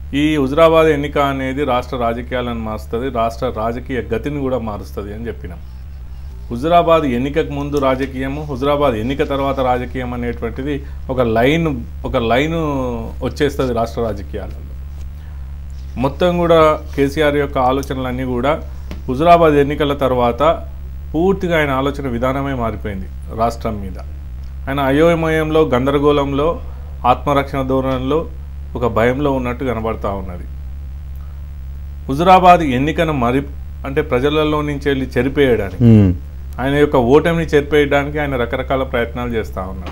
ఈ హుజరాబాద్ ఎన్నిక అనేది రాష్ట్ర రాజకీయాలను మారుస్తుంది రాష్ట్ర రాజకీయ గతిని కూడా మారుస్తుంది అని చెప్పినాం హుజరాబాద్ ఎన్నికకు ముందు రాజకీయము హుజరాబాద్ ఎన్నిక తర్వాత రాజకీయం అనేటువంటిది ఒక లైన్ ఒక లైను వచ్చేస్తుంది రాష్ట్ర రాజకీయాలలో మొత్తం కూడా కేసీఆర్ యొక్క ఆలోచనలన్నీ కూడా హుజరాబాద్ ఎన్నికల తర్వాత పూర్తిగా ఆయన ఆలోచన విధానమే మారిపోయింది రాష్ట్రం మీద ఆయన అయోమయంలో గందరగోళంలో ఆత్మరక్షణ ధోరణిలో ఒక భయంలో ఉన్నట్టు కనబడతా ఉన్నది హుజరాబాద్ ఎన్నికను మరి అంటే ప్రజలలో నుంచి వెళ్ళి చెరిపేయడానికి ఉమ్. ఆయన యొక్క ఓటమిని చెరిపేయడానికి ఆయన రకరకాల ప్రయత్నాలు చేస్తూ ఉన్నారు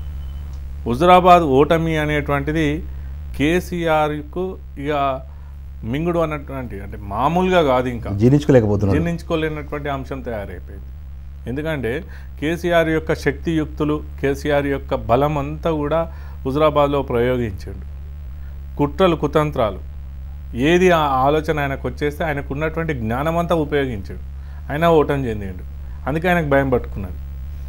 హుజరాబాద్ ఓటమి అనేటువంటిది కేసీఆర్కు ఇక మింగుడు అన్నటువంటి అంటే మామూలుగా కాదు ఇంకా జీర్ణించుకోలేకపోతున్నాడు జీర్ణించుకోలేనటువంటి అంశం తయారైపోయింది ఎందుకంటే కేసీఆర్ యొక్క శక్తియుక్తులు కేసీఆర్ యొక్క బలం అంతా కూడా హుజరాబాద్లో ప్రయోగించాడు కుట్రలు కుతంత్రాలు ఏది ఆ ఆలోచన ఆయనకు వచ్చేస్తే ఆయనకు ఉన్నటువంటి జ్ఞానం అంతా ఉపయోగించాడు ఆయన ఓటం చెందిండు అందుకే ఆయనకు భయం పట్టుకున్నది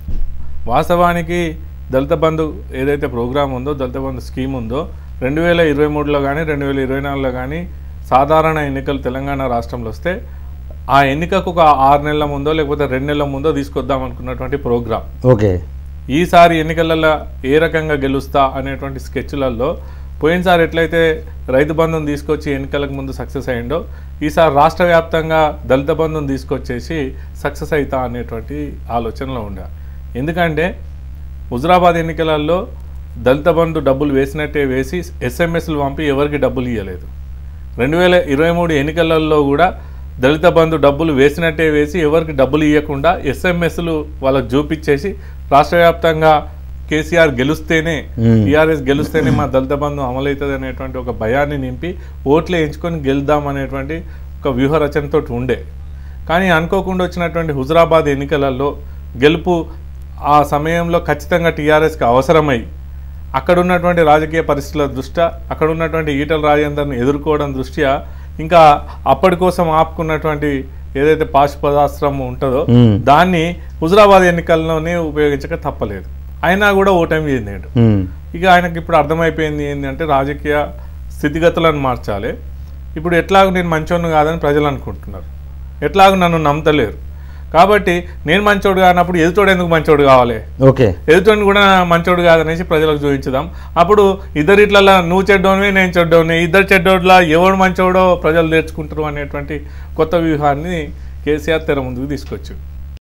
వాస్తవానికి దళిత బంధు ఏదైతే ప్రోగ్రామ్ ఉందో దళిత బంధు స్కీమ్ ఉందో రెండు వేల ఇరవై మూడులో కానీ రెండు వేల ఇరవై నాలుగులో కానీ సాధారణ ఎన్నికలు తెలంగాణ రాష్ట్రంలో వస్తే ఆ ఎన్నికకు ఒక ఆరు నెలల ముందో లేకపోతే రెండు నెలల ముందో తీసుకొద్దాం అనుకున్నటువంటి ప్రోగ్రామ్ ఓకే ఈసారి ఎన్నికలలో ఏ రకంగా గెలుస్తా అనేటువంటి స్కెచ్లలో పోయినసారి ఎట్లయితే రైతు బంధుని తీసుకొచ్చి ఎన్నికలకు ముందు సక్సెస్ అయిందో ఈసారి రాష్ట్ర వ్యాప్తంగా దళిత బంధుని తీసుకొచ్చేసి సక్సెస్ అవుతా అనేటువంటి ఆలోచనలో ఉండే ఎందుకంటే హుజరాబాద్ ఎన్నికలలో దళిత బంధు డబ్బులు వేసినట్టే వేసి ఎస్ఎంఎస్లు పంపి ఎవరికి డబ్బులు ఇవ్వలేదు రెండు వేల ఇరవై మూడు ఎన్నికలలో కూడా దళిత బంధు డబ్బులు వేసినట్టే వేసి ఎవరికి డబ్బులు ఇవ్వకుండా ఎస్ఎంఎస్లు వాళ్ళకి చూపించేసి రాష్ట్ర వ్యాప్తంగా కేసీఆర్ గెలుస్తేనే మ్మ్. టీఆర్ఎస్ గెలుస్తేనే మా దళిత బంధు అమలవుతుంది అనేటువంటి ఒక భయాన్ని నింపి ఓట్లు వేయించుకొని గెలుద్దాం అనేటువంటి ఒక వ్యూహ రచనతో ఉండే కానీ అనుకోకుండా వచ్చినటువంటి హుజరాబాద్ ఎన్నికలలో గెలుపు ఆ సమయంలో ఖచ్చితంగా టీఆర్ఎస్కి అవసరమై అక్కడ ఉన్నటువంటి రాజకీయ పరిస్థితుల దృష్ట్యా అక్కడ ఉన్నటువంటి ఈటల రాజేందర్ని ఎదుర్కోవడం దృష్ట్యా ఇంకా అప్పటి కోసం ఆపుకున్నటువంటి ఏదైతే పాశుపదాస్త్రం ఉంటుందో మ్మ్. దాన్ని హుజరాబాద్ ఎన్నికల్లోనే ఉపయోగించక తప్పలేదు అయినా కూడా ఓటమి చెందాడు ఉమ్. ఇక ఆయనకి ఇప్పుడు అర్థమైపోయింది ఏంటంటే రాజకీయ స్థితిగతులను మార్చాలి ఇప్పుడు ఎట్లాగో నేను మంచోడిని కాదని ప్రజలు అనుకుంటున్నారు ఎట్లాగో నన్ను నమ్మతలేరు కాబట్టి నేను మంచోడు కానప్పుడు ఎదుటోడు ఎందుకు మంచోడు కావాలి ఓకే ఎదుటోని కూడా మంచోడు కాదనేసి ప్రజలకు చూపించుదాం అప్పుడు ఇద్దరు ఇట్లలో నువ్వు చెడ్డోనివి నేను చెడ్డోని ఇద్దరు చెడ్డోడ్ల ఎవడు మంచోడో ప్రజలు నేర్చుకుంటారు అనేటువంటి కొత్త వ్యూహాన్ని కేసీఆర్ తెర ముందుకు తీసుకొచ్చాడు